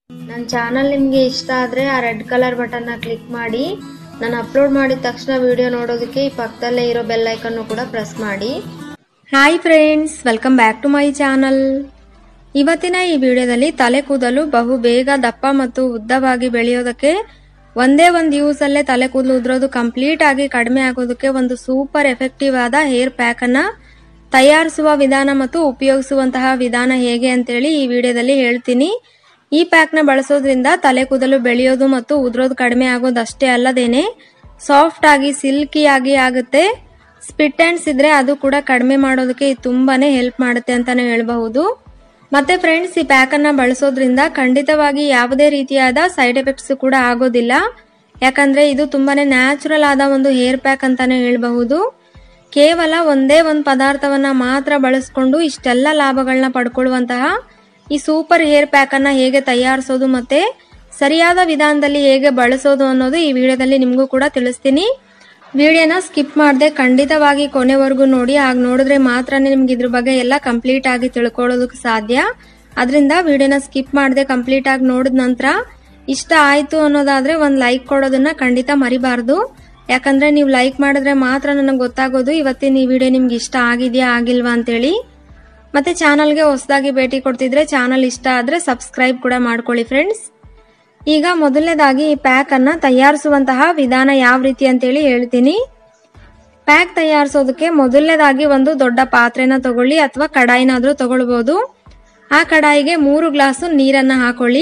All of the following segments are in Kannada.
ನನ್ನ ಚಾನಲ್ ನಿಮಗೆ ಇಷ್ಟ ಆದರೆ ಆ ರೆಡ್ ಕಲರ್ ಬಟನ್ನ ಕ್ಲಿಕ್ ಮಾಡಿ ನಾನು ಅಪ್ಲೋಡ್ ಮಾಡಿದ ತಕ್ಷಣ ವಿಡಿಯೋ ನೋಡೋದಕ್ಕೆ ಈ ಪಕ್ಕದಲ್ಲೇ ಇರೋ ಬೆಲ್ ಐಕನ್ನು ಕೂಡ ಪ್ರೆಸ್ ಮಾಡಿ hi friends welcome back to my channel ಇವತ್ತಿನ ಈ ವಿಡಿಯೋದಲ್ಲಿ ತಲೆ ಕೂದಲು ಬಹು ಬೇಗ ದಪ್ಪ ಮತ್ತು ಉದ್ದವಾಗಿ ಬೆಳೆಯೋದಕ್ಕೆ ಒಂದೇ ಒಂದು ಯೂಸ್ ಅಲ್ಲೇ ತಲೆ ಕೂದಲು ಉದುರೋದು ಕಂಪ್ಲೀಟ್ ಆಗಿ ಕಡಿಮೆ ಆಗೋದಕ್ಕೆ ಒಂದು ಸೂಪರ್ ಎಫೆಕ್ಟಿವ್ ಆದ ಹೇರ್ ಪ್ಯಾಕ್ ಅನ್ನ ತಯಾರಿಸುವ ವಿಧಾನ ಮತ್ತು ಉಪಯೋಗಿಸುವಂತಹ ವಿಧಾನ ಹೇಗೆ ಅಂತೇಳಿ ಈ ವಿಡಿಯೋದಲ್ಲಿ ಹೇಳ್ತೀನಿ ಈ ಪ್ಯಾಕ್ ನ ಬಳಸೋದ್ರಿಂದ ತಲೆ ಕೂದಲು ಬೆಳೆಯೋದು ಮತ್ತು ಉದುರೋದು ಕಡಿಮೆ ಆಗೋದು ಅಷ್ಟೇ ಅಲ್ಲದೇನೆ ಸಾಫ್ಟ್ ಆಗಿ ಸಿಲ್ಕಿ ಆಗಿ ಆಗುತ್ತೆ ಸ್ಪಿಟ್ ಅಂಡ್ಸ್ ಇದ್ರೆ ಅದು ಕೂಡ ಕಡಿಮೆ ಮಾಡೋದಕ್ಕೆ ಇದು ತುಂಬಾನೇ ಹೆಲ್ಪ್ ಮಾಡುತ್ತೆ ಅಂತಾನೆ ಹೇಳಬಹುದು ಮತ್ತೆ ಫ್ರೆಂಡ್ಸ್ ಈ ಪ್ಯಾಕ್ ಅನ್ನ ಬಳಸೋದ್ರಿಂದ ಖಂಡಿತವಾಗಿ ಯಾವುದೇ ರೀತಿಯಾದ ಸೈಡ್ ಎಫೆಕ್ಟ್ಸ್ ಕೂಡ ಆಗೋದಿಲ್ಲ ಯಾಕಂದ್ರೆ ಇದು ತುಂಬಾನೇ ನ್ಯಾಚುರಲ್ ಆದ ಒಂದು ಹೇರ್ ಪ್ಯಾಕ್ ಅಂತಾನೆ ಹೇಳಬಹುದು ಕೇವಲ ಒಂದೇ ಒಂದು ಪದಾರ್ಥವನ್ನ ಮಾತ್ರ ಬಳಸ್ಕೊಂಡು ಇಷ್ಟೆಲ್ಲ ಲಾಭಗಳನ್ನ ಪಡ್ಕೊಳ್ಳುವಂತಹ ಈ ಸೂಪರ್ ಹೇರ್ ಪ್ಯಾಕ್ ಅನ್ನ ಹೇಗೆ ತಯಾರಿಸೋದು ಮತ್ತೆ ಸರಿಯಾದ ವಿಧಾನದಲ್ಲಿ ಹೇಗೆ ಬಳಸೋದು ಅನ್ನೋದು ಈ ವಿಡಿಯೋದಲ್ಲಿ ನಿಮಗೂ ಕೂಡ ತಿಳಿಸ್ತೀನಿ ವಿಡಿಯೋನ ಸ್ಕಿಪ್ ಮಾಡದೆ ಖಂಡಿತವಾಗಿ ಕೊನೆವರೆಗೂ ನೋಡಿ ಆಗ ನೋಡಿದ್ರೆ ಮಾತ್ರ ನಿಮ್ಗೆ ಇದ್ರ ಬಗ್ಗೆ ಎಲ್ಲ ಕಂಪ್ಲೀಟ್ ಆಗಿ ತಿಳ್ಕೊಳ್ಳೋದಕ್ಕೆ ಸಾಧ್ಯ ಅದರಿಂದ ವಿಡಿಯೋನ ಸ್ಕಿಪ್ ಮಾಡದೆ ಕಂಪ್ಲೀಟ್ ಆಗಿ ನೋಡಿದ ನಂತರ ಇಷ್ಟ ಆಯ್ತು ಅನ್ನೋದಾದ್ರೆ ಒಂದು ಲೈಕ್ ಕೊಡೋದನ್ನ ಖಂಡಿತ ಮರಿಬಾರ್ದು ಯಾಕಂದ್ರೆ ನೀವು ಲೈಕ್ ಮಾಡಿದ್ರೆ ಮಾತ್ರ ನನಗೆ ಗೊತ್ತಾಗೋದು ಇವತ್ತಿನ ಈ ವಿಡಿಯೋ ನಿಮ್ಗೆ ಇಷ್ಟ ಆಗಿದೆಯಾ ಆಗಿಲ್ವಾ ಅಂತೇಳಿ ಮತ್ತೆ ಚಾನಲ್ಗೆ ಹೊಸದಾಗಿ ಭೇಟಿ ಕೊಡ್ತಿದ್ರೆ ಚಾನಲ್ ಇಷ್ಟ ಆದ್ರೆ ಸಬ್ಸ್ಕ್ರೈಬ್ ಕೂಡ ಮಾಡ್ಕೊಳ್ಳಿ ಫ್ರೆಂಡ್ಸ್ ಈಗ ಮೊದಲನೇದಾಗಿ ಈ ಪ್ಯಾಕ್ ಅನ್ನ ತಯಾರಿಸುವಂತಹ ವಿಧಾನ ಯಾವ ರೀತಿ ಅಂತೇಳಿ ಹೇಳ್ತೀನಿ ಪ್ಯಾಕ್ ತಯಾರಿಸೋದಕ್ಕೆ ಮೊದಲನೇದಾಗಿ ಒಂದು ದೊಡ್ಡ ಪಾತ್ರೆನ ತಗೊಳ್ಳಿ ಅಥವಾ ಕಡಾಯಿನಾದ್ರೂ ತಗೊಳ್ಬಹುದು ಆ ಕಡಾಯಿಗೆ ಮೂರು ಗ್ಲಾಸು ನೀರನ್ನ ಹಾಕೊಳ್ಳಿ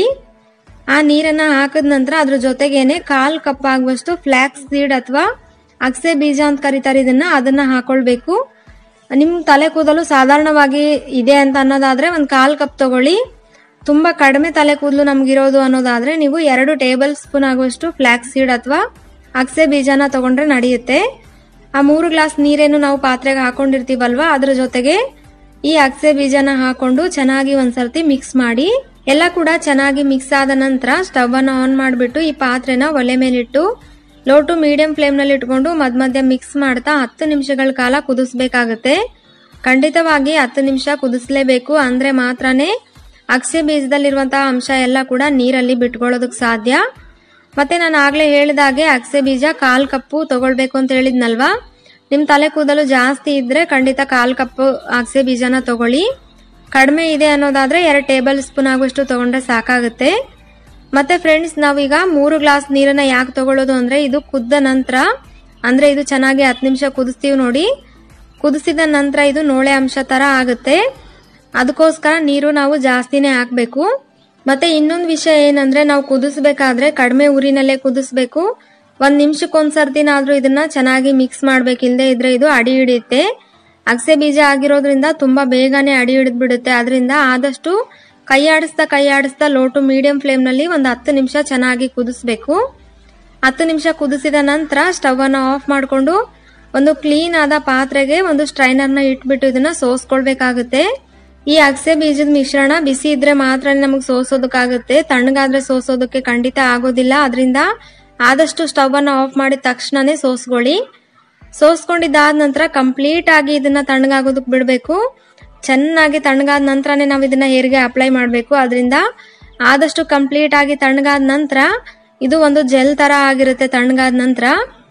ಆ ನೀರನ್ನ ಹಾಕಿದ ನಂತರ ಅದ್ರ ಜೊತೆಗೇನೆ ಕಾಲ್ ಕಪ್ ಆಗುವಷ್ಟು ಫ್ಲಾಕ್ಸ್ ಸೀಡ್ ಅಥವಾ ಅಕ್ಸೆ ಬೀಜ ಅಂತ ಕರೀತಾರೆ ಇದನ್ನ ಅದನ್ನ ಹಾಕೊಳ್ಬೇಕು ನಿಮ್ ತಲೆ ಕೂದಲು ಸಾಧಾರಣವಾಗಿ ಇದೆ ಅಂತ ಅನ್ನೋದಾದ್ರೆ ಒಂದು ಕಾಲ್ ಕಪ್ ತಗೊಳ್ಳಿ ತುಂಬಾ ಕಡಿಮೆ ತಲೆ ಕೂದಲು ನಮ್ಗಿರೋದು ಅನ್ನೋದಾದ್ರೆ ನೀವು ಎರಡು ಟೇಬಲ್ ಸ್ಪೂನ್ ಆಗುವಷ್ಟು ಫ್ಲಾಕ್ಸ್ ಸೀಡ್ ಅಥವಾ ಅಕ್ಸೆ ಬೀಜನ ತಗೊಂಡ್ರೆ ನಡೆಯುತ್ತೆ ಆ ಮೂರು ಗ್ಲಾಸ್ ನೀರೇನು ನಾವು ಪಾತ್ರೆಗೆ ಹಾಕೊಂಡಿರ್ತೀವಲ್ವಾ ಅದ್ರ ಜೊತೆಗೆ ಈ ಅಕ್ಸೆ ಬೀಜನ ಹಾಕೊಂಡು ಚೆನ್ನಾಗಿ ಒಂದ್ಸರ್ತಿ ಮಿಕ್ಸ್ ಮಾಡಿ ಎಲ್ಲ ಕೂಡ ಚೆನ್ನಾಗಿ ಮಿಕ್ಸ್ ಆದ ನಂತರ ಸ್ಟವ್ ಅನ್ನ ಆನ್ ಮಾಡಿಬಿಟ್ಟು ಈ ಪಾತ್ರೆನ ಒಲೆ ಮೇಲಿಟ್ಟು ಲೋ ಟು ಮೀಡಿಯಂ ಫ್ಲೇಮ್ ನಲ್ಲಿ ಇಟ್ಕೊಂಡು ಮಧ್ಯ ಮಧ್ಯ ಮಿಕ್ಸ್ ಮಾಡ್ತಾ ಹತ್ತು ನಿಮಿಷಗಳ ಕಾಲ ಕುದಿಸ್ಬೇಕಾಗತ್ತೆ ಖಂಡಿತವಾಗಿ ಹತ್ತು ನಿಮಿಷ ಕುದಿಸ್ಲೇಬೇಕು ಅಂದ್ರೆ ಮಾತ್ರನೇ ಅಕ್ಸೆ ಬೀಜದಲ್ಲಿರುವಂತಹ ಅಂಶ ಎಲ್ಲ ಕೂಡ ನೀರಲ್ಲಿ ಬಿಟ್ಕೊಳ್ಳೋದಕ್ಕೆ ಸಾಧ್ಯ ಮತ್ತೆ ನಾನು ಆಗ್ಲೇ ಹೇಳಿದಾಗೆ ಅಕ್ಸೆ ಬೀಜ ಕಾಲ್ ಕಪ್ಪು ತಗೊಳ್ಬೇಕು ಅಂತ ಹೇಳಿದ್ನಲ್ವಾ ನಿಮ್ ತಲೆ ಕೂದಲು ಜಾಸ್ತಿ ಇದ್ರೆ ಖಂಡಿತ ಕಾಲ್ ಕಪ್ ಅಕ್ಸೆ ಬೀಜನ ತಗೊಳ್ಳಿ ಕಡಿಮೆ ಇದೆ ಅನ್ನೋದಾದ್ರೆ ಎರಡು ಟೇಬಲ್ ಸ್ಪೂನ್ ಆಗುವಷ್ಟು ತಗೊಂಡ್ರೆ ಸಾಕಾಗುತ್ತೆ ಮತ್ತೆ ಫ್ರೆಂಡ್ಸ್ ನಾವೀಗ ಮೂರು ಗ್ಲಾಸ್ ನೀರನ್ನ ಯಾಕೆ ತಗೊಳ್ಳೋದು ಅಂದ್ರೆ ಇದು ಕುದ್ದ ನಂತರ ಅಂದ್ರೆ ಇದು ಚೆನ್ನಾಗಿ ಹತ್ತು ನಿಮಿಷ ಕುದಿಸ್ತೀವಿ ನೋಡಿ ಕುದಿಸಿದ ನಂತರ ಇದು ನೋಳೆ ಅಂಶ ತರ ಆಗುತ್ತೆ ಅದಕ್ಕೋಸ್ಕರ ನೀರು ನಾವು ಜಾಸ್ತಿನೇ ಹಾಕ್ಬೇಕು ಮತ್ತೆ ಇನ್ನೊಂದು ವಿಷಯ ಏನಂದ್ರೆ ನಾವು ಕುದಿಸ್ಬೇಕಾದ್ರೆ ಕಡಿಮೆ ಉರಿನಲ್ಲೇ ಕುದಿಸ್ಬೇಕು ಒಂದ್ ನಿಮಿಷಕ್ಕೊಂದ್ಸರ್ತಿನಾದ್ರೂ ಇದನ್ನ ಚೆನ್ನಾಗಿ ಮಿಕ್ಸ್ ಮಾಡ್ಬೇಕಿಲ್ದೆ ಇದ್ರೆ ಇದು ಅಡಿ ಹಿಡಿಯುತ್ತೆ ಅಗಸೆ ಬೀಜ ಆಗಿರೋದ್ರಿಂದ ತುಂಬಾ ಬೇಗನೆ ಅಡಿ ಹಿಡಿದ್ ಬಿಡುತ್ತೆ ಅದರಿಂದ ಆದಷ್ಟು ಕೈ ಆಡಿಸ್ತಾ ಕೈ ಆಡಿಸ್ತಾ ಲೋ ಟು ಮೀಡಿಯಂ ಫ್ಲೇಮ್ ನಲ್ಲಿ ಒಂದು ಹತ್ತು ನಿಮಿಷ ಚೆನ್ನಾಗಿ ಕುದಿಸ್ಬೇಕು ಹತ್ತು ನಿಮಿಷ ಕುದಿಸಿದ ನಂತರ ಸ್ಟವ್ ಅನ್ನ ಆಫ್ ಮಾಡಿಕೊಂಡು ಒಂದು ಕ್ಲೀನ್ ಆದ ಪಾತ್ರೆಗೆ ಒಂದು ಸ್ಟ್ರೈನರ್ ನ ಇಟ್ಬಿಟ್ಟು ಇದನ್ನ ಸೋಸ್ಕೊಳ್ಬೇಕಾಗುತ್ತೆ ಈ ಅಗಸೆ ಬೀಜದ ಮಿಶ್ರಣ ಬಿಸಿ ಇದ್ರೆ ಮಾತ್ರ ನಮಗೆ ಸೋಸೋದಕ್ಕಾಗುತ್ತೆ ತಣ್ಣಗಾದ್ರೆ ಸೋಸೋದಕ್ಕೆ ಖಂಡಿತ ಆಗೋದಿಲ್ಲ ಅದರಿಂದ ಆದಷ್ಟು ಸ್ಟವ್ ಅನ್ನ ಆಫ್ ಮಾಡಿದ ತಕ್ಷಣನೇ ಸೋಸ್ಕೊಳ್ಳಿ ಸೋಸ್ಕೊಂಡಿದ್ದಾದ ನಂತರ ಕಂಪ್ಲೀಟ್ ಆಗಿ ಇದನ್ನ ತಣ್ಣಗಾಗೋದಕ್ಕೆ ಬಿಡಬೇಕು ಚೆನ್ನಾಗಿ ತಣ್ಣಗಾದ ನಂತರನೇ ನಾವು ಇದನ್ನ ಹೇರಿಗೆ ಅಪ್ಲೈ ಮಾಡಬೇಕು ಅದರಿಂದ ಆದಷ್ಟು ಕಂಪ್ಲೀಟ್ ಆಗಿ ತಣ್ಣಗಾದ ನಂತರ ಇದು ಒಂದು ಜೆಲ್ ತರ ಆಗಿರುತ್ತೆ ತಣ್ಣಗಾದ ನಂತರ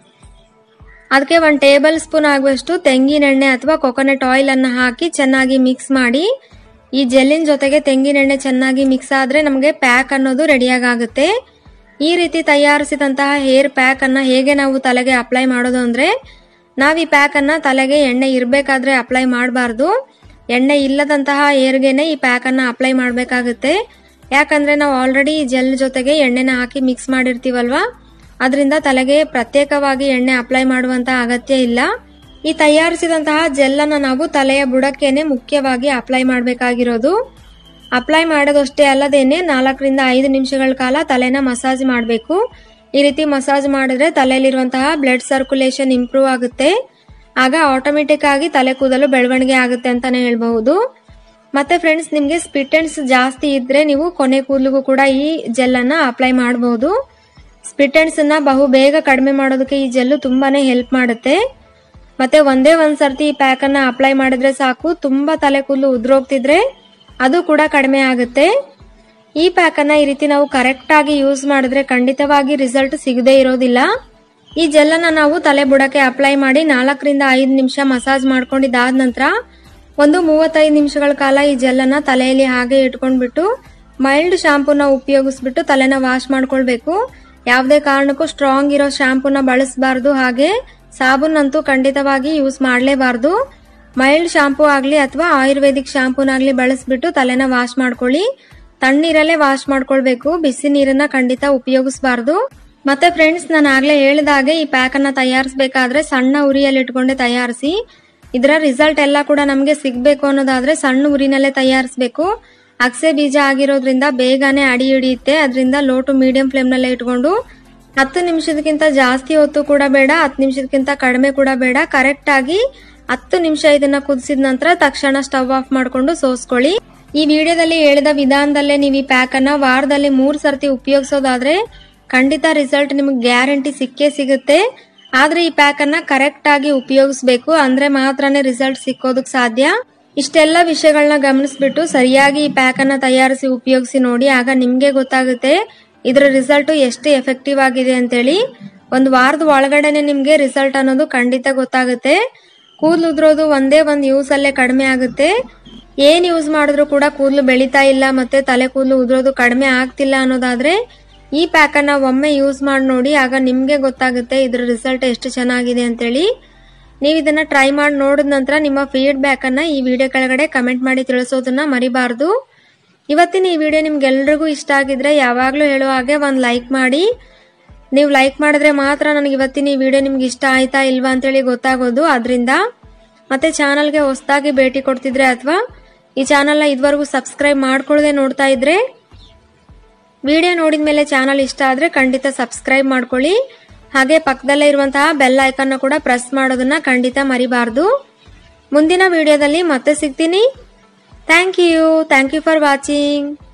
ಅದಕ್ಕೆ ಒಂದು ಟೇಬಲ್ ಸ್ಪೂನ್ ಆಗುವಷ್ಟು ತೆಂಗಿನೆಣ್ಣೆ ಅಥವಾ ಕೊಕೊನಟ್ ಆಯಿಲ್ ಅನ್ನ ಹಾಕಿ ಚೆನ್ನಾಗಿ ಮಿಕ್ಸ್ ಮಾಡಿ ಈ ಜೆಲ್ಲಿನ ಜೊತೆಗೆ ತೆಂಗಿನೆಣ್ಣೆ ಚೆನ್ನಾಗಿ ಮಿಕ್ಸ್ ಆದ್ರೆ ನಮಗೆ ಪ್ಯಾಕ್ ಅನ್ನೋದು ರೆಡಿಯಾಗುತ್ತೆ ಈ ರೀತಿ ತಯಾರಿಸಿದಂತಹ ಹೇರ್ ಪ್ಯಾಕ್ ಅನ್ನ ಹೇಗೆ ನಾವು ತಲೆಗೆ ಅಪ್ಲೈ ಮಾಡೋದು ಅಂದ್ರೆ ನಾವು ಈ ಪ್ಯಾಕ್ ಅನ್ನ ತಲೆಗೆ ಎಣ್ಣೆ ಇರಬೇಕಾದ್ರೆ ಅಪ್ಲೈ ಮಾಡಬಾರ್ದು ಎಣ್ಣೆ ಇಲ್ಲದಂತಹ ಏರ್ಗೆನೆ ಈ ಪ್ಯಾಕ್ ಅನ್ನ ಅಪ್ಲೈ ಮಾಡಬೇಕಾಗುತ್ತೆ ಯಾಕಂದ್ರೆ ನಾವು ಆಲ್ರೆಡಿ ಜೆಲ್ ಜೊತೆಗೆ ಎಣ್ಣೆನ ಹಾಕಿ ಮಿಕ್ಸ್ ಮಾಡಿರ್ತೀವಲ್ವಾ ಅದರಿಂದ ತಲೆಗೆ ಪ್ರತ್ಯೇಕವಾಗಿ ಎಣ್ಣೆ ಅಪ್ಲೈ ಮಾಡುವಂತಹ ಅಗತ್ಯ ಇಲ್ಲ ಈ ತಯಾರಿಸಿದಂತಹ ಜೆಲ್ ಅನ್ನ ನಾವು ತಲೆಯ ಬುಡಕ್ಕೇನೆ ಮುಖ್ಯವಾಗಿ ಅಪ್ಲೈ ಮಾಡಬೇಕಾಗಿರೋದು ಅಪ್ಲೈ ಮಾಡೋದಷ್ಟೇ ಅಲ್ಲದೇನೆ ನಾಲ್ಕರಿಂದ ಐದು ನಿಮಿಷಗಳ ಕಾಲ ತಲೆನ ಮಸಾಜ್ ಮಾಡಬೇಕು ಈ ರೀತಿ ಮಸಾಜ್ ಮಾಡಿದ್ರೆ ತಲೆಯಲ್ಲಿರುವಂತಹ ಬ್ಲಡ್ ಸರ್ಕ್ಯುಲೇಷನ್ ಇಂಪ್ರೂವ್ ಆಗುತ್ತೆ ಆಗ ಆಟೋಮೆಟಿಕ್ ಆಗಿ ತಲೆ ಕೂದಲು ಬೆಳವಣಿಗೆ ಆಗುತ್ತೆ ಅಂತಾನೆ ಹೇಳ್ಬಹುದು ಮತ್ತೆ ಫ್ರೆಂಡ್ಸ್ ನಿಮ್ಗೆ ಸ್ಪಿಟ್ ಎಂಡ್ಸ್ ಜಾಸ್ತಿ ಇದ್ರೆ ನೀವು ಕೊನೆ ಕೂದಲಿಗೂ ಕೂಡ ಈ ಜೆಲ್ ಅನ್ನ ಅಪ್ಲೈ ಮಾಡಬಹುದು ಸ್ಪಿಟ್ ಎಂಡ್ಸ್ ಅನ್ನ ಬಹು ಬೇಗ ಕಡಿಮೆ ಮಾಡೋದಕ್ಕೆ ಈ ಜೆಲ್ಲು ತುಂಬಾನೇ ಹೆಲ್ಪ್ ಮಾಡುತ್ತೆ ಮತ್ತೆ ಒಂದೇ ಒಂದ್ ಸರ್ತಿ ಈ ಪ್ಯಾಕ್ ಅನ್ನ ಅಪ್ಲೈ ಮಾಡಿದ್ರೆ ಸಾಕು ತುಂಬಾ ತಲೆ ಕೂದಲು ಉದ್ರೋಗ್ತಿದ್ರೆ ಅದು ಕೂಡ ಕಡಿಮೆ ಆಗುತ್ತೆ ಈ ಪ್ಯಾಕನ್ನು ಈ ರೀತಿ ನಾವು ಕರೆಕ್ಟಾಗಿ ಯೂಸ್ ಮಾಡಿದ್ರೆ ಖಂಡಿತವಾಗಿ ರಿಸಲ್ಟ್ ಸಿಗದೇ ಇರೋದಿಲ್ಲ ಈ ಜೆಲ್ಲನ್ನು ನಾವು ತಲೆ ಬುಡಕ್ಕೆ ಅಪ್ಲೈ ಮಾಡಿ ನಾಲ್ಕರಿಂದ ಐದು ನಿಮಿಷ ಮಸಾಜ್ ಮಾಡ್ಕೊಂಡಿದ್ದಾದ ನಂತರ ಒಂದು ಮೂವತ್ತೈದು ನಿಮಿಷಗಳ ಕಾಲ ಈ ಜೆಲ್ಲನ್ನು ತಲೆಯಲ್ಲಿ ಹಾಗೆ ಇಟ್ಕೊಂಡ್ಬಿಟ್ಟು ಮೈಲ್ಡ್ ಶಾಂಪೂನ ಉಪಯೋಗಿಸ್ಬಿಟ್ಟು ತಲೆನ ವಾಶ್ ಮಾಡ್ಕೊಳ್ಬೇಕು ಯಾವುದೇ ಕಾರಣಕ್ಕೂ ಸ್ಟ್ರಾಂಗ್ ಇರೋ ಶಾಂಪೂನ ಬಳಸಬಾರ್ದು ಹಾಗೆ ಸಾಬೂನಂತೂ ಖಂಡಿತವಾಗಿ ಯೂಸ್ ಮಾಡಲೇಬಾರ್ದು ಮೈಲ್ಡ್ ಶಾಂಪೂ ಆಗಲಿ ಅಥವಾ ಆಯುರ್ವೇದಿಕ್ ಶಾಂಪೂನಾಗ್ಲಿ ಬಳಸ್ಬಿಟ್ಟು ತಲೆನ ವಾಶ್ ಮಾಡ್ಕೊಳ್ಳಿ ತಣ್ಣೀರಲ್ಲೇ ವಾಶ್ ಮಾಡ್ಕೊಳ್ಬೇಕು ಬಿಸಿ ನೀರನ್ನ ಖಂಡಿತ ಉಪಯೋಗಿಸಬಾರ್ದು ಮತ್ತೆ ಫ್ರೆಂಡ್ಸ್ ನಾನು ಆಗ್ಲೇ ಹೇಳಿದಾಗೆ ಈ ಪ್ಯಾಕ್ ಅನ್ನ ತಯಾರಿಸಬೇಕಾದ್ರೆ ಸಣ್ಣ ಉರಿಯಲ್ಲಿ ಇಟ್ಕೊಂಡೆ ತಯಾರಿಸಿ ಇದರ ರಿಸಲ್ಟ್ ಎಲ್ಲ ಕೂಡ ನಮಗೆ ಸಿಗ್ಬೇಕು ಅನ್ನೋದಾದ್ರೆ ಸಣ್ಣ ಉರಿನಲ್ಲೇ ತಯಾರಿಸಬೇಕು ಅಕ್ಸೆ ಬೀಜ ಆಗಿರೋದ್ರಿಂದ ಬೇಗನೆ ಅಡಿ ಹಿಡಿಯುತ್ತೆ ಅದರಿಂದ ಲೋ ಟು ಮೀಡಿಯಂ ಫ್ಲೇಮ್ ನಲ್ಲೇ ಇಟ್ಕೊಂಡು ಹತ್ತು ನಿಮಿಷದಕ್ಕಿಂತ ಜಾಸ್ತಿ ಹೊತ್ತು ಕೂಡ ಬೇಡ ಹತ್ತು ನಿಮಿಷದಕ್ಕಿಂತ ಕಡಿಮೆ ಕೂಡ ಬೇಡ ಕರೆಕ್ಟ್ ಆಗಿ ಹತ್ತು ನಿಮಿಷ ಇದನ್ನ ಕುದಿಸಿದ ನಂತರ ತಕ್ಷಣ ಸ್ಟವ್ ಆಫ್ ಮಾಡ್ಕೊಂಡು ಸೋಸ್ಕೊಳ್ಳಿ ಈ ವಿಡಿಯೋದಲ್ಲಿ ಹೇಳಿದ ವಿಧಾನದಲ್ಲೇ ನೀವು ಈ ಪ್ಯಾಕ್ ಅನ್ನ ವಾರದಲ್ಲಿ ಮೂರ್ ಸರ್ತಿ ಉಪಯೋಗಿಸೋದಾದ್ರೆ ಖಂಡಿತ ರಿಸಲ್ಟ್ ನಿಮಗೆ ಗ್ಯಾರಂಟಿ ಸಿಕ್ಕೇ ಸಿಗುತ್ತೆ ಆದ್ರೆ ಈ ಪ್ಯಾಕ್ ಅನ್ನ ಕರೆಕ್ಟ್ ಆಗಿ ಉಪಯೋಗಿಸ್ಬೇಕು ಅಂದ್ರೆ ಮಾತ್ರನೇ ರಿಸಲ್ಟ್ ಸಿಕ್ಕೋದಕ್ ಸಾಧ್ಯ ಇಷ್ಟೆಲ್ಲ ವಿಷಯಗಳನ್ನ ಗಮನಿಸ್ಬಿಟ್ಟು ಸರಿಯಾಗಿ ಈ ಪ್ಯಾಕ್ ಅನ್ನ ತಯಾರಿಸಿ ಉಪಯೋಗಿಸಿ ನೋಡಿ ಆಗ ನಿಮ್ಗೆ ಗೊತ್ತಾಗುತ್ತೆ ಇದರ ರಿಸಲ್ಟ್ ಎಷ್ಟು ಎಫೆಕ್ಟಿವ್ ಆಗಿದೆ ಅಂತೇಳಿ ಒಂದು ವಾರದ ಒಳಗಡೆನೆ ನಿಮ್ಗೆ ರಿಸಲ್ಟ್ ಅನ್ನೋದು ಖಂಡಿತ ಗೊತ್ತಾಗುತ್ತೆ ಕೂದಲು ಉದ್ರೋದು ಒಂದೇ ಒಂದು ಯೂಸ್ ಅಲ್ಲೇ ಕಡಿಮೆ ಆಗುತ್ತೆ ಏನ್ ಯೂಸ್ ಮಾಡಿದ್ರು ಕೂಡ ಕೂದಲು ಬೆಳೀತಾ ಇಲ್ಲ ಮತ್ತೆ ತಲೆ ಕೂದಲು ಉದ್ರೋದು ಕಡಿಮೆ ಆಗ್ತಿಲ್ಲ ಅನ್ನೋದಾದ್ರೆ ಈ ಪ್ಯಾಕ್ ಅನ್ನ ಒಮ್ಮೆ ಯೂಸ್ ಮಾಡಿ ನೋಡಿ ಆಗ ನಿಮ್ಗೆ ಗೊತ್ತಾಗುತ್ತೆ ಇದ್ರ ರಿಸಲ್ಟ್ ಎಷ್ಟು ಚೆನ್ನಾಗಿದೆ ಅಂತೇಳಿ ನೀವು ಇದನ್ನ ಟ್ರೈ ಮಾಡಿ ನೋಡಿದ ನಂತರ ನಿಮ್ಮ ಫೀಡ್ಬ್ಯಾಕ್ ಅನ್ನ ಈ ವಿಡಿಯೋ ಕೆಳಗಡೆ ಕಮೆಂಟ್ ಮಾಡಿ ತಿಳಿಸೋದನ್ನ ಮರಿಬಾರ್ದು ಇವತ್ತಿನ ಈ ವಿಡಿಯೋ ನಿಮ್ಗೆಲ್ರಿಗೂ ಇಷ್ಟ ಆಗಿದ್ರೆ ಯಾವಾಗಲೂ ಹೇಳೋ ಹಾಗೆ ಒಂದು ಲೈಕ್ ಮಾಡಿ ನೀವು ಲೈಕ್ ಮಾಡಿದ್ರೆ ಮಾತ್ರ ನನಗೆ ಇವತ್ತಿನ ಈ ವಿಡಿಯೋ ನಿಮ್ಗೆ ಇಷ್ಟ ಆಯ್ತಾ ಇಲ್ವಾ ಅಂತೇಳಿ ಗೊತ್ತಾಗೋದು ಅದರಿಂದ ಮತ್ತೆ ಚಾನಲ್ಗೆ ಹೊಸದಾಗಿ ಭೇಟಿ ಕೊಡ್ತಿದ್ರೆ ಅಥವಾ ಈ ಚಾನಲ್ನ ಇದುವರೆಗೂ ಸಬ್ಸ್ಕ್ರೈಬ್ ಮಾಡ್ಕೊಳ್ಳದೆ ನೋಡ್ತಾ ಇದ್ರೆ ವಿಡಿಯೋ ನೋಡಿದ ಮೇಲೆ ಚಾನಲ್ ಇಷ್ಟ ಆದರೆ ಖಂಡಿತ ಸಬ್ಸ್ಕ್ರೈಬ್ ಮಾಡ್ಕೊಳ್ಳಿ ಹಾಗೆ ಪಕ್ಕದಲ್ಲೇ ಇರುವಂತಹ ಬೆಲ್ ಐಕನ್ನ ಕೂಡ ಪ್ರೆಸ್ ಮಾಡೋದನ್ನ ಖಂಡಿತ ಮರಿಬಾರ್ದು ಮುಂದಿನ ವಿಡಿಯೋದಲ್ಲಿ ಮತ್ತೆ ಸಿಗ್ತೀನಿ thank you thank you for watching